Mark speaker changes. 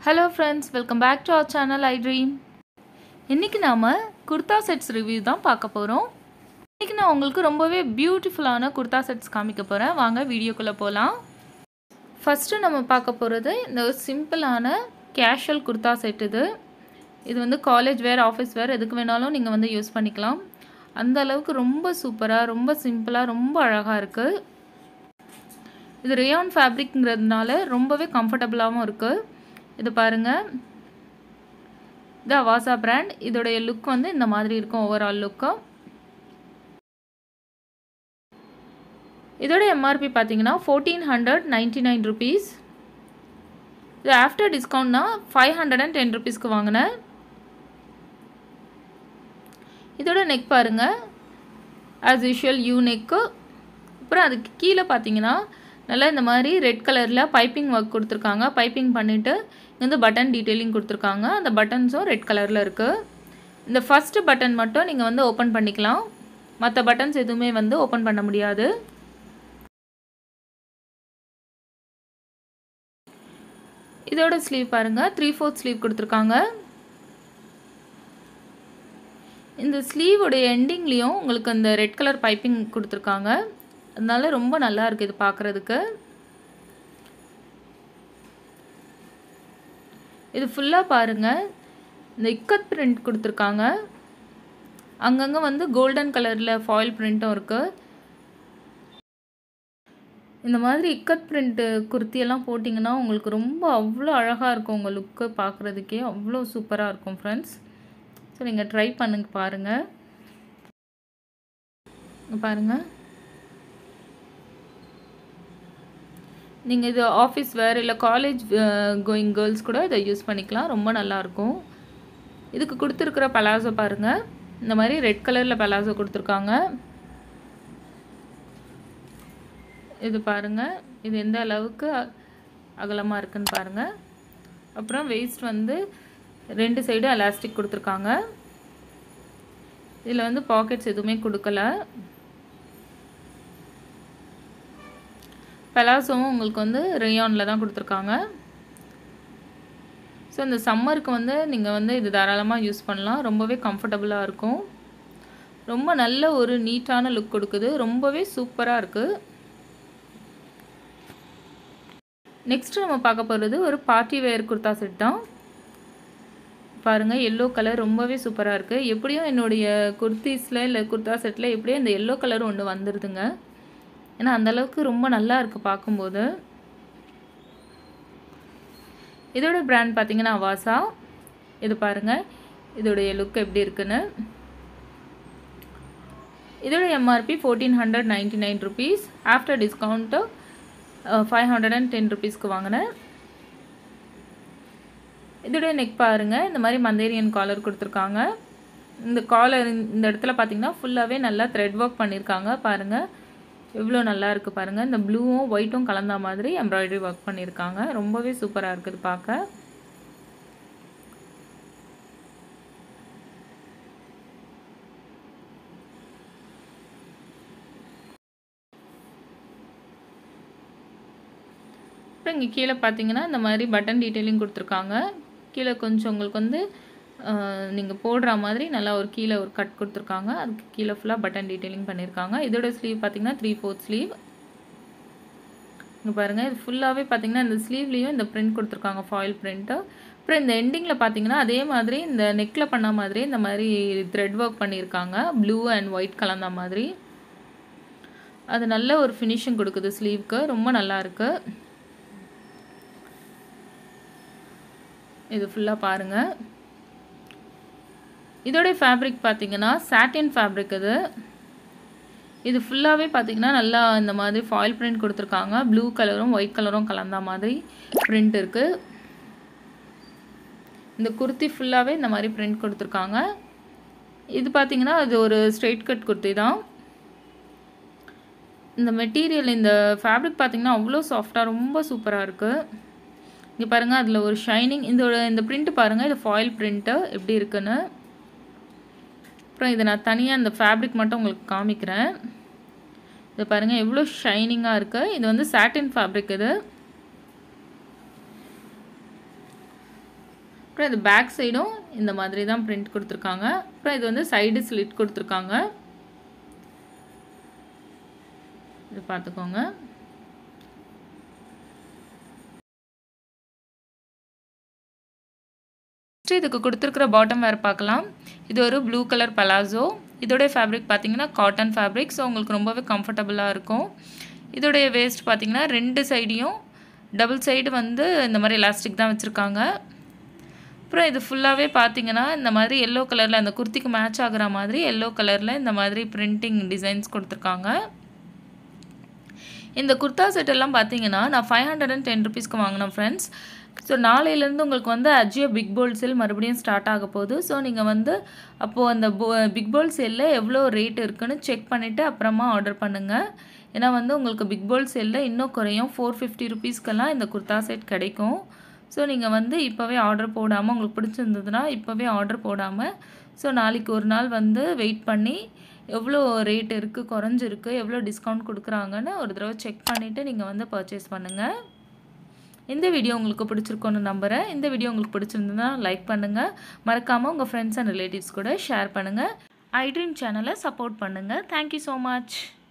Speaker 1: hello friends welcome back to our channel iDream இன்றைக்கி நாம் kurta sets review தான் பார்க்க போகிறோம் இன்றைக்கி நான் உங்களுக்கு ரொம்பவே பியூட்டிஃபுல்லான குர்தா செட்ஸ் காமிக்க போகிறேன் வாங்க வீடியோக்குள்ளே போகலாம் ஃபஸ்ட்டு நம்ம பார்க்க போகிறது இந்த சிம்பிளான கேஷுவல் குர்தா செட் இது இது வந்து காலேஜ் வேர் ஆஃபீஸ் வேர் எதுக்கு வேணாலும் நீங்கள் வந்து யூஸ் பண்ணிக்கலாம் அந்த அளவுக்கு ரொம்ப சூப்பராக ரொம்ப சிம்பிளாக ரொம்ப அழகாக இருக்குது இது ரேயான் ஃபேப்ரிக்ங்கிறதுனால ரொம்பவே கம்ஃபர்டபுளாகவும் இருக்குது இது பாருங்கள் இது அவாசா பிராண்ட் இதோடைய லுக் வந்து இந்த மாதிரி இருக்கும் ஓவரால் லுக்கும் இதோட எம்ஆர்பி பார்த்தீங்கன்னா fourteen hundred ninety nine rupees இது ஆஃப்டர் டிஸ்கவுண்ட்னா ஃபைவ் ஹண்ட்ரட் அண்ட் டென் ருபீஸ்க்கு வாங்கினேன் இதோட நெக் பாருங்கள் ஆஸ் யூஷுவல் யூ நெக்கு அப்புறம் அதுக்கு கீழே பார்த்தீங்கன்னா நல்லா இந்த மாதிரி ரெட் கலரில் பைப்பிங் ஒர்க் கொடுத்துருக்காங்க பைப்பிங் பண்ணிவிட்டு இங்கே வந்து பட்டன் டீட்டெயிலிங் கொடுத்துருக்காங்க அந்த பட்டன்ஸும் ரெட் கலரில் இருக்குது இந்த ஃபஸ்ட்டு பட்டன் மட்டும் நீங்கள் வந்து ஓப்பன் பண்ணிக்கலாம் மற்ற பட்டன்ஸ் எதுவுமே வந்து ஓப்பன் பண்ண முடியாது இதோட ஸ்லீவ் பாருங்கள் த்ரீ ஃபோர்த் ஸ்லீவ் கொடுத்துருக்காங்க இந்த ஸ்லீவோடைய எண்டிங்லேயும் உங்களுக்கு அந்த ரெட் கலர் பைப்பிங் கொடுத்துருக்காங்க அதனால ரொம்ப நல்லா இருக்குது இது பார்க்குறதுக்கு இது ஃபுல்லாக பாருங்கள் இந்த இக்கத் பிரிண்ட் கொடுத்துருக்காங்க அங்கங்கே வந்து கோல்டன் கலரில் ஃபாயில் பிரிண்ட்டும் இருக்குது இந்த மாதிரி இக்கத் பிரிண்ட்டு குர்த்தியெல்லாம் போட்டிங்கன்னா உங்களுக்கு ரொம்ப அவ்வளோ அழகாக இருக்கும் உங்கள் லுக்கு பார்க்குறதுக்கே அவ்வளோ சூப்பராக இருக்கும் ஃப்ரெண்ட்ஸ் ஸோ நீங்கள் ட்ரை பண்ணுங்க பாருங்கள் பாருங்கள் நீங்கள் இது ஆஃபீஸ் வேர் இல்லை காலேஜ் கோயிங் கேர்ள்ஸ் கூட இதை யூஸ் பண்ணிக்கலாம் ரொம்ப நல்லாயிருக்கும் இதுக்கு கொடுத்துருக்குற பலாசோ பாருங்கள் இந்த மாதிரி ரெட் கலரில் பலாசோ கொடுத்துருக்காங்க இது பாருங்கள் இது எந்த அளவுக்கு அகலமாக இருக்குன்னு பாருங்கள் அப்புறம் வெயிஸ்ட் வந்து ரெண்டு சைடு எலாஸ்டிக் கொடுத்துருக்காங்க இதில் வந்து பாக்கெட்ஸ் எதுவுமே கொடுக்கல பெலாசோவும் உங்களுக்கு வந்து ரேயானில் தான் கொடுத்துருக்காங்க ஸோ இந்த சம்மருக்கு வந்து நீங்கள் வந்து இது தாராளமாக யூஸ் பண்ணலாம் ரொம்பவே கம்ஃபர்டபுளாக இருக்கும் ரொம்ப நல்ல ஒரு நீட்டான லுக் கொடுக்குது ரொம்பவே சூப்பராக இருக்குது நெக்ஸ்ட்டு நம்ம பார்க்க போகிறது ஒரு பார்ட்டி வேர் குர்தா செட் தான் பாருங்கள் எல்லோ கலர் ரொம்பவே சூப்பராக இருக்குது எப்படியும் என்னுடைய குர்த்திஸில் இல்லை குர்தா செட்டில் எப்படியும் இந்த எல்லோ கலர் ஒன்று வந்துடுதுங்க ஏன்னா அந்தளவுக்கு ரொம்ப நல்லா இருக்குது பார்க்கும்போது இதோட பிராண்ட் பார்த்தீங்கன்னா அவாசா இது பாருங்கள் இதோடைய லுக் எப்படி இருக்குன்னு இதோட MRP fourteen hundred ninety nine rupees after discount five hundred and ten ருபீஸ்க்கு வாங்கினேன் இதோட நெக் பாருங்கள் இந்த மாதிரி மந்தேரியன் காலர் கொடுத்துருக்காங்க இந்த காலர் இந்த இடத்துல பார்த்தீங்கன்னா ஃபுல்லாகவே நல்லா த்ரெட் ஒர்க் பண்ணியிருக்காங்க பாருங்கள் எவ்வளோ நல்லா இருக்குது பாருங்கள் இந்த ப்ளூவும் ஒயிட்டும் கலந்த மாதிரி எம்ப்ராய்டரி ஒர்க் பண்ணியிருக்காங்க ரொம்பவே சூப்பராக இருக்குது பார்க்க அப்புறம் இங்கே கீழே பார்த்தீங்கன்னா இந்த மாதிரி பட்டன் டீட்டெயிலிங் கொடுத்துருக்காங்க கீழே கொஞ்சம் உங்களுக்கு வந்து நீங்கள் போடுற மாதிரி நல்லா ஒரு கீழே ஒரு கட் கொடுத்துருக்காங்க அதுக்கு கீழே ஃபுல்லாக பட்டன் டீட்டெயிலிங் பண்ணியிருக்காங்க இதோட ஸ்லீவ் பார்த்தீங்கன்னா த்ரீ ஃபோர்த் ஸ்லீவ் இங்கே பாருங்கள் இது ஃபுல்லாகவே பார்த்தீங்கன்னா இந்த ஸ்லீவ்லேயும் இந்த பிரிண்ட் கொடுத்துருக்காங்க ஃபாயில் பிரிண்ட்டு அப்புறம் இந்த எண்டிங்கில் பார்த்தீங்கன்னா அதே மாதிரி இந்த நெக்கில் பண்ண மாதிரி இந்த மாதிரி த்ரெட் ஒர்க் பண்ணியிருக்காங்க ப்ளூ அண்ட் ஒயிட் கலந்த மாதிரி அது நல்ல ஒரு ஃபினிஷிங் கொடுக்குது ஸ்லீவ்க்கு ரொம்ப நல்லா இருக்குது இது ஃபுல்லாக பாருங்கள் இதோடைய ஃபேப்ரிக் பார்த்தீங்கன்னா சாட்டின் ஃபேப்ரிக் இது இது ஃபுல்லாகவே பார்த்தீங்கன்னா நல்லா இந்த மாதிரி ஃபாயில் பிரிண்ட் கொடுத்துருக்காங்க ப்ளூ கலரும் ஒயிட் கலரும் கலந்த மாதிரி பிரிண்ட் இருக்குது இந்த குர்த்தி ஃபுல்லாகவே இந்த மாதிரி பிரிண்ட் கொடுத்துருக்காங்க இது பார்த்தீங்கன்னா அது ஒரு ஸ்ட்ரெயிட் கட் குர்த்தி தான் இந்த மெட்டீரியல் இந்த ஃபேப்ரிக் பார்த்தீங்கன்னா அவ்வளோ சாஃப்டாக ரொம்ப சூப்பராக இருக்குது இங்கே பாருங்கள் அதில் ஒரு ஷைனிங் இதோட இந்த பிரிண்ட்டு பாருங்கள் இது ஃபாயில் பிரிண்ட்டு எப்படி இருக்குன்னு அப்புறம் இதை நான் தனியாக இந்த ஃபேப்ரிக் மட்டும் உங்களுக்கு காமிக்கிறேன் இது பாருங்கள் எவ்வளோ ஷைனிங்காக இருக்குது இது வந்து சாட்டின் ஃபேப்ரிக் இது அப்புறம் இது பேக் சைடும் இந்த மாதிரி தான் பிரிண்ட் கொடுத்துருக்காங்க அப்புறம் இது வந்து சைடு ஸ்லிட் கொடுத்துருக்காங்க இது பார்த்துக்கோங்க நெக்ஸ்ட் இதுக்கு கொடுத்துருக்குற பாட்டம் வேர் பார்க்கலாம் இது ஒரு ப்ளூ கலர் பலாசோ இதோடைய ஃபேப்ரிக் பார்த்தீங்கன்னா காட்டன் ஃபேப்ரிக் ஸோ உங்களுக்கு ரொம்பவே கம்ஃபர்டபுளாக இருக்கும் இதோடைய வேஸ்ட் பார்த்தீங்கன்னா ரெண்டு சைடையும் டபுள் சைடு வந்து இந்த மாதிரி எலாஸ்டிக் தான் வச்சுருக்காங்க அப்புறம் இது ஃபுல்லாகவே பார்த்தீங்கன்னா இந்த மாதிரி எல்லோ கலரில் அந்த குர்த்திக்கு மேட்ச் ஆகிற மாதிரி எல்லோ கலரில் இந்த மாதிரி பிரிண்டிங் டிசைன்ஸ் கொடுத்துருக்காங்க இந்த குர்தா செட் எல்லாம் பார்த்தீங்கன்னா நான் ஃபைவ் ஹண்ட்ரட் அண்ட் டென் ருபீஸ்க்கு வாங்கினேன் ஃப்ரெண்ட்ஸ் ஸோ நாளையிலேருந்து உங்களுக்கு வந்து அஜியோ பிக் போல் சேல் மறுபடியும் ஸ்டார்ட் ஆக போகுது ஸோ நீங்கள் வந்து அப்போது அந்த போ பிக் போல் சேலில் எவ்வளோ ரேட் இருக்குன்னு செக் பண்ணிவிட்டு அப்புறமா ஆர்டர் பண்ணுங்கள் ஏன்னா வந்து உங்களுக்கு பிக் போல் சேலில் இன்னும் குறையும் ஃபோர் ஃபிஃப்டி ருபீஸ்க்கெல்லாம் இந்த குர்தா செட் கிடைக்கும் ஸோ நீங்கள் வந்து இப்போவே ஆர்டர் போடாமல் உங்களுக்கு பிடிச்சிருந்ததுன்னா இப்போவே ஆர்டர் போடாமல் ஸோ நாளைக்கு ஒரு நாள் வந்து வெயிட் பண்ணி எவ்வளோ ரேட் இருக்குது குறைஞ்சிருக்கு எவ்வளோ டிஸ்கவுண்ட் கொடுக்குறாங்கன்னு ஒரு தடவை செக் பண்ணிவிட்டு நீங்கள் வந்து பர்ச்சேஸ் பண்ணுங்கள் இந்த வீடியோ உங்களுக்கு பிடிச்சிருக்கோன்னு நம்புகிறேன் இந்த வீடியோ உங்களுக்கு பிடிச்சிருந்ததுன்னா லைக் பண்ணுங்கள் மறக்காமல் உங்கள் ஃப்ரெண்ட்ஸ் அண்ட் ரிலேட்டிவ்ஸ் கூட ஷேர் பண்ணுங்கள் ஐட்ரீம் சேனலை சப்போர்ட் பண்ணுங்கள் தேங்க்யூ ஸோ மச்